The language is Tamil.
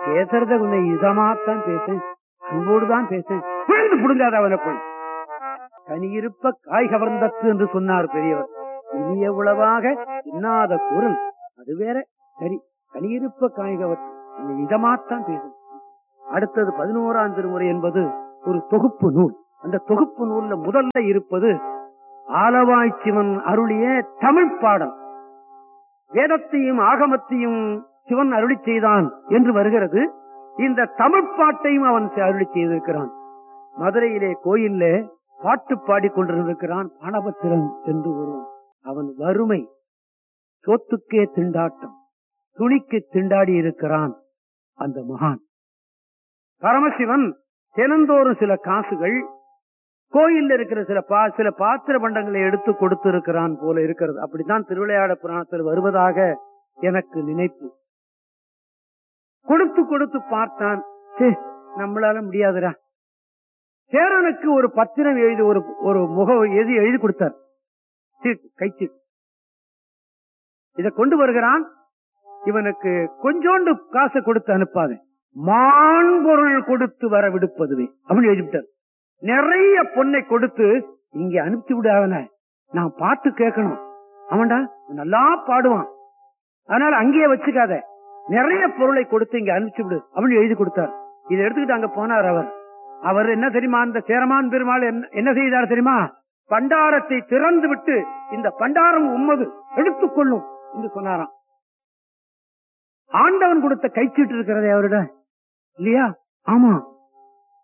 பேசுறத கொஞ்சம் இதமாத்தான் பேசேன் அன்போடுதான் பேசேன் புழுந்து புடுங்காத அவனை போய் கனியிருப்ப காய் கவர்ந்தத்து என்று சொன்னார் பெரியவர் இனிய உளவாக இன்னாத குரல் அது வேற சரி கனியிருப்ப காய் கவர் கொஞ்சம் இதமாத்தான் பேசும் அடுத்தது பதினோராம் திருமுறை என்பது ஒரு தொகுப்பு நூல் அந்த தொகுப்பு நூல்ல முதல்ல இருப்பது ஆலவாய் சிவன் அருளிய தமிழ் பாடல் வேதத்தையும் ஆகமத்தையும் சிவன் அருளி செய்தான் என்று வருகிறது இந்த தமிழ் பாட்டையும் அவன் அருளி செய்திருக்கிறான் மதுரையிலே கோயில்ல பாட்டு பாடிக்கொண்டிருக்கிறான் பானபத்திரன் என்று ஒருவன் அவன் வறுமை சோத்துக்கே திண்டாட்டம் துணிக்கு திண்டாடி இருக்கிறான் அந்த மகான் பரமசிவன் தினந்தோறும் சில காசுகள் கோயில்ல இருக்கிற சில பா சில பாத்திர பண்டங்களை எடுத்து கொடுத்து இருக்கிறான் போல இருக்கிறது அப்படித்தான் திருவிளையாட புராணத்தில் வருவதாக எனக்கு நினைப்பு கொடுத்து கொடுத்து பார்த்தான் "ச்சே, நம்மளால முடியாதுடா சேரனுக்கு ஒரு பத்திரம் எழுதி ஒரு ஒரு முக எழுதி எழுதி கொடுத்தார் சீட்டு கைச்சீட்டு இதை கொண்டு வருகிறான் இவனுக்கு கொஞ்சோண்டு காசை கொடுத்து அனுப்பாத மான்பொருள் கொடுத்து வர விடுப்பதுவே அப்படின்னு எழுதிவிட்டார் நிறைய பொண்ணை கொடுத்து இங்க அனுப்பிச்சு விடு அவனை நான் பாட்டு கேட்கணும் அவன்டா நல்லா பாடுவான் அதனால அங்கேயே வச்சுக்காத நிறைய பொருளை கொடுத்து இங்க அனுப்பிச்சு விடு அப்படின்னு எழுதி கொடுத்தார் இதை எடுத்துக்கிட்டு அங்க போனார் அவர் அவர் என்ன தெரியுமா அந்த சேரமான் பெருமாள் என்ன- என்ன செய்தார் தெரியுமா பண்டாரத்தை திறந்து விட்டு இந்த பண்டாரம் உம்மது எடுத்துக்கொள்ளும் என்று சொன்னாராம் ஆண்டவன் கொடுத்த கைச்சீட்டு இருக்கிறதே அவரிடம் இல்லையா ஆமா